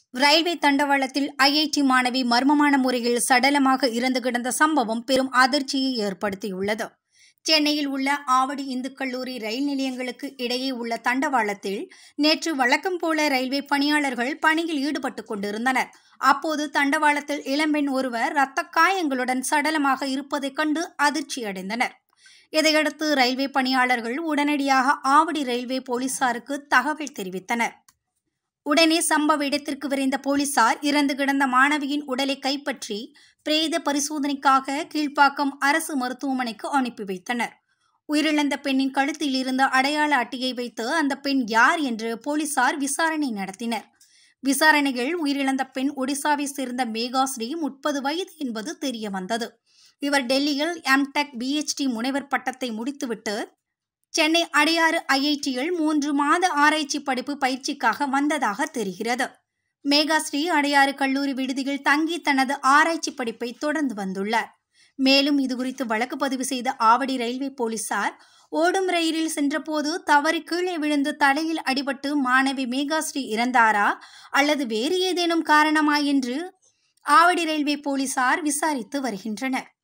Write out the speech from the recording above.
railway தண்டவாளத்தில் IIT மாணவி மர்மமான முறையில் சடலமாக இறந்து கிடந்த சம்பவம் பெரும் அதிர்ச்சியை ஏற்படுத்தியுள்ளது சென்னையில் உள்ள ஆவடி இந்து கல்லூரி ரயில் நிலையங்களுக்கு இடையே உள்ள தண்டவாளத்தில் நேற்று வழக்கம் போல ரயில்வே பணியாளர்கள் பணியில் ஈடுபட்டுக் கொண்டிருந்தனர் அப்போது தண்டவாளத்தில் இளம்பெண் ஒருவர் இரத்த காயங்களுடன் சடலமாக இருப்பதைக் கண்டு அதிர்ச்சியடைந்தனர் இதையடுத்து ரயில்வே பணியாளர்கள் உடனடியாக ஆவடி ரயில்வே போலீசாருக்கு தகவல் தெரிவித்தனர் உடனே சம்பவ இடத்திற்கு விரைந்த போலீசார் இறந்து கிடந்த மாணவியின் உடலை கைப்பற்றி பிரேத பரிசோதனைக்காக கீழ்ப்பாக்கம் அரசு மருத்துவமனைக்கு அனுப்பி வைத்தனர் உயிரிழந்த பெண்ணின் கழுத்தில் இருந்த அடையாள அட்டையை வைத்து அந்த பெண் யார் என்று போலீசார் விசாரணை நடத்தினர் விசாரணையில் உயிரிழந்த பெண் ஒடிசாவை சேர்ந்த மேகாஸ்ரீ முப்பது வயது என்பது தெரிய வந்தது இவர் டெல்லியில் எம்டெக் பிஹெச்டி முனைவர் பட்டத்தை முடித்துவிட்டு சென்னை அடையாறு ஐஐடியில் மூன்று மாத ஆராய்ச்சி படிப்பு பயிற்சிக்காக வந்ததாக தெரிகிறது மேகாஸ்ரீ அடையாறு கல்லூரி விடுதியில் தங்கி தனது ஆராய்ச்சி படிப்பை தொடர்ந்து வந்துள்ளார் மேலும் இதுகுறித்து வழக்கு பதிவு செய்த ஆவடி ரயில்வே போலீசார் ஓடும் ரயிலில் சென்றபோது தவறி கீழே விழுந்து தலையில் அடிபட்டு மாணவி மேகாஸ்ரீ இறந்தாரா அல்லது வேறு ஏதேனும் காரணமா என்று ஆவடி ரயில்வே போலீசார் விசாரித்து வருகின்றனர்